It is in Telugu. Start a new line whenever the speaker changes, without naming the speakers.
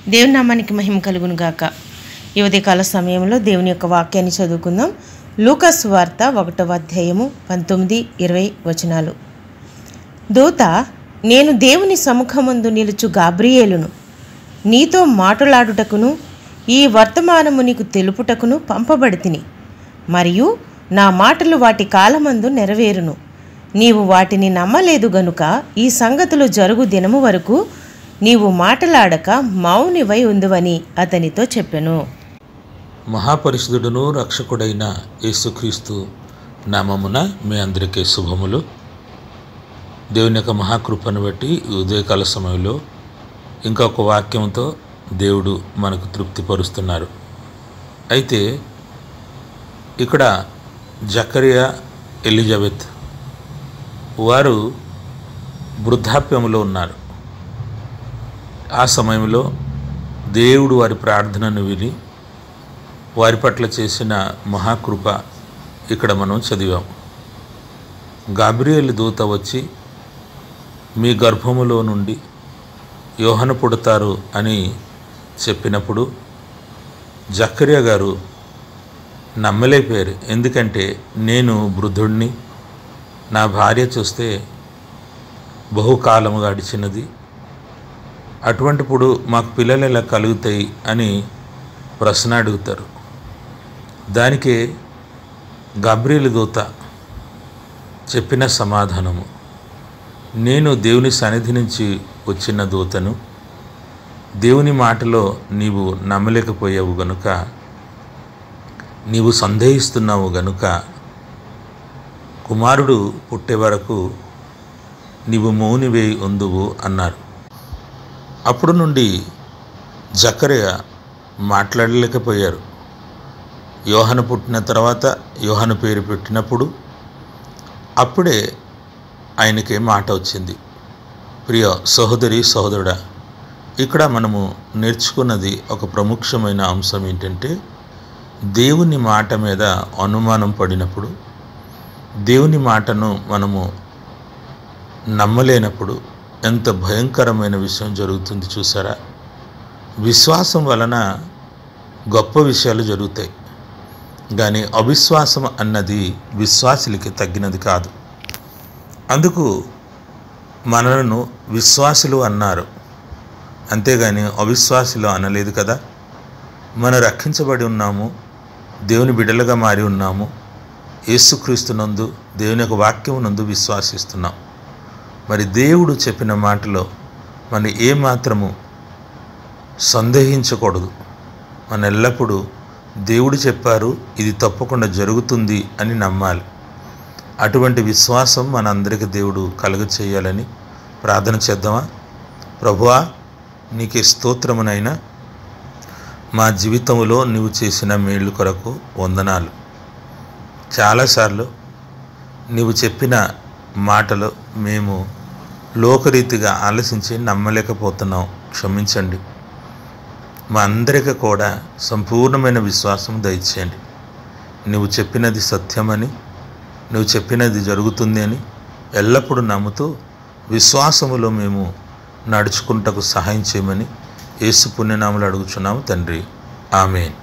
దేవుని నామానికి మహిమ కలుగును గాక ఈ ఉదయకాల సమయంలో దేవుని యొక్క వాక్యాన్ని చదువుకుందాం లూకాస్ వార్త ఒకటవ అధ్యాయము పంతొమ్మిది ఇరవై వచనాలు దూత నేను దేవుని సముఖమందు నిలుచు గాబ్రియేలును నీతో మాట్లాడుటకును ఈ వర్తమానము నీకు తెలుపుటకును పంపబడితిని మరియు నా మాటలు వాటి కాలమందు నెరవేరును నీవు వాటిని నమ్మలేదు గనుక ఈ సంగతులు జరుగు దినము వరకు నీవు మాటలాడక మౌనివై ఉందువని అతనితో చెప్పెను
మహాపరిశుద్ధుడును రక్షకుడైన యేసుక్రీస్తు నామమున మీ అందరికీ శుభములు దేవుని యొక్క మహాకృపను బట్టి ఈ ఉదయకాల సమయంలో ఇంకొక వాక్యంతో దేవుడు మనకు తృప్తిపరుస్తున్నారు అయితే ఇక్కడ జకరియా ఎలిజబెత్ వారు వృద్ధాప్యంలో ఉన్నారు ఆ సమయంలో దేవుడు వారి ప్రార్థనను విని వారి పట్ల చేసిన మహాకృప ఇక్కడ మనం చదివాం గాబ్రియల్ దూత వచ్చి మీ గర్భములో నుండి యోహన పుడతారు అని చెప్పినప్పుడు జక్కరియా గారు నమ్మలేకపోయారు ఎందుకంటే నేను వృద్ధుడిని నా భార్య చూస్తే బహుకాలము గడిచినది అటువంటిప్పుడు మాకు పిల్లలు ఎలా కలుగుతాయి అని ప్రశ్న అడుగుతారు దానికే గబ్రియలు దూత చెప్పిన సమాధానము నేను దేవుని సన్నిధి నుంచి వచ్చిన దూతను దేవుని మాటలో నీవు నమ్మలేకపోయావు గనుక నీవు సందేహిస్తున్నావు గనుక కుమారుడు పుట్టే వరకు నీవు మౌనివే ఉందువు అన్నారు అప్పుడు నుండి జకరయ మాట్లాడలేకపోయారు యోహను పుట్టిన తర్వాత యోహను పేరు పెట్టినప్పుడు అప్పుడే ఆయనకి మాట వచ్చింది ప్రియ సహోదరి సహోదరుడా ఇక్కడ మనము నేర్చుకున్నది ఒక ప్రముఖమైన అంశం ఏంటంటే దేవుని మాట మీద అనుమానం పడినప్పుడు దేవుని మాటను మనము నమ్మలేనప్పుడు ఎంత భయంకరమైన విషయం జరుగుతుంది చూసారా విశ్వాసం వలన గొప్ప విషయాలు జరుగుతాయి కానీ అవిశ్వాసం అన్నది విశ్వాసులకి తగ్గినది కాదు అందుకు మనలను విశ్వాసులు అన్నారు అంతేగాని అవిశ్వాసులు అనలేదు కదా మనం రక్షించబడి ఉన్నాము దేవుని బిడ్డలుగా మారి ఉన్నాము యేసుక్రీస్తునందు దేవుని యొక్క వాక్యం నందు విశ్వాసిస్తున్నాం మరి దేవుడు చెప్పిన మాటలో మన ఏమాత్రము సందేహించకూడదు మన ఎల్లప్పుడూ దేవుడు చెప్పారు ఇది తప్పకుండా జరుగుతుంది అని నమ్మాలి అటువంటి విశ్వాసం మనందరికీ దేవుడు కలుగ చేయాలని ప్రార్థన చేద్దామా ప్రభువా నీకే స్తోత్రమునైనా మా జీవితంలో నీవు చేసిన మేళ్ళు కొరకు వందనాలు చాలాసార్లు నీవు చెప్పిన మాటలు మేము లోకరీతిగా ఆలోచించి నమ్మలేకపోతున్నాం క్షమించండి మా అందరికీ కూడా సంపూర్ణమైన విశ్వాసం దయచేయండి నువ్వు చెప్పినది సత్యమని నువ్వు చెప్పినది జరుగుతుంది అని ఎల్లప్పుడూ నమ్ముతూ విశ్వాసములో మేము నడుచుకుంటకు సహాయం చేయమని యేసు పుణ్యనామలు అడుగుచున్నాము తండ్రి ఆమెన్